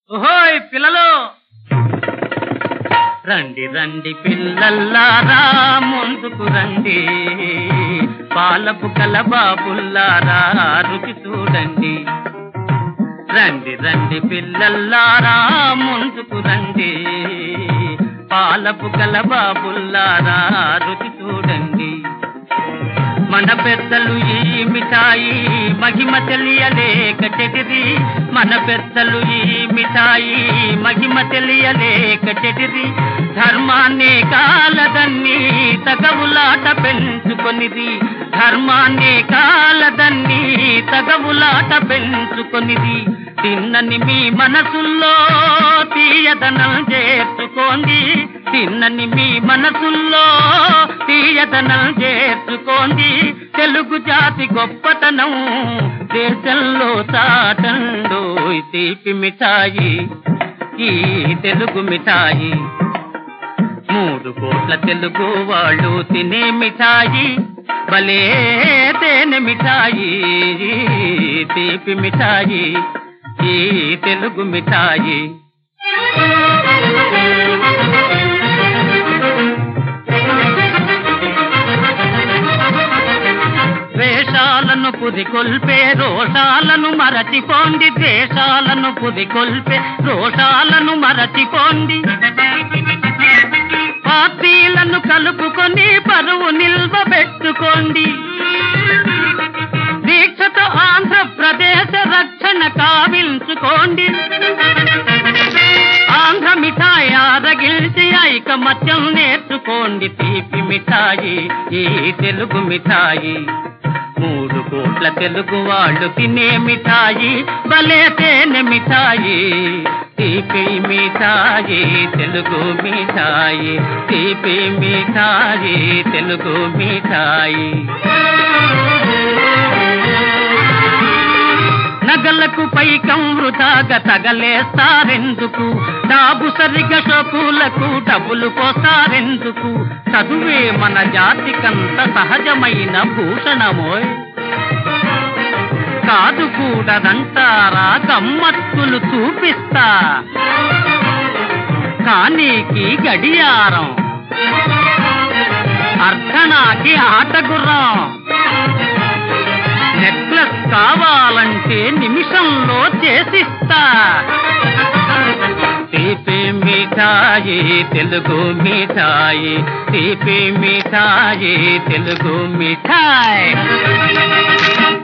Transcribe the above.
ఓహోయ్ పిల్లలు రండి రండి పిల్లల్లారా ముందుకు రండి పాలపు కల బాబుల్లారా రుచి చూడండి రండి రండి పిల్లల్లారా ముందుకు రండి పాలపు కల బాబుల్లారా రుచి చూడండి మన పెద్దలు ఈ మిఠాయి మహిమ తెలియలేక చెటిరి మన పెద్దలు ఈ మిఠాయి మహిమ తెలియలేక చెటిరి ధర్మాన్ని కాలదన్ని తగవులాట పెంచుకొనిది ధర్మాన్ని కాలదన్ని తగవులాట పెంచుకొనిది తిన్నని మీ మనసుల్లో తీయదనం చేర్చుకోండి తిన్నని మీ మనసుల్లో తీయదనం చేర్చుకోండి తెలుగు జాతి గొప్పతనం దేశంలో చాటండు తీపి మిఠాయి ఈ తెలుగు మిఠాయి మూడు కోట్ల తెలుగు వాళ్ళు తినే మిఠాయి భలే తేనె మిఠాయి తీపి మిఠాయి ఈ తెలుగు మిఠాయి ద్వేషాలను పుదికొల్పే రోషాలను మరచిపోండి ద్వేషాలను పుదికొల్పే రోషాలను మరచిపోండి పార్టీలను కలుపుకొని పరువు నిల్వబెట్టుకోండి దీక్షతో ఆంధ్రప్రదేశ రక్షణ కావించుకోండి ఆంధ్ర మిఠాయి ఆరగిల్చి ఐకమత్యం నేర్చుకోండి తీపి మిఠాయి ఈ తెలుగు మిఠాయి మూడు కోట్ల తెలుగు వాళ్ళు తినే మిఠాయి భలే తేనె మిఠాయి తీపి మిఠాయి తెలుగు మిఠాయి తీపి మిఠాయి తెలుగు మిఠాయి నగలకు పైకం వృధాగా తగలేస్తారెందుకు డాబు సరిగా షోకులకు డబ్బులు పోస్తారెందుకు చదువే మన జాతికంత సహజమైన భూషణమోయ్ కాదు కూడదంటారా గమ్మత్తులు చూపిస్తా కానీకి గడియారం అర్ధనాకి ఆటగుర్రం నెక్లెస్ కావాలంటే నిమిషంలో చేసిస్తా తీపి మిఠాయి తెలుగు మిఠాయి తీపి మిఠాయి తెలుగు మిఠాయి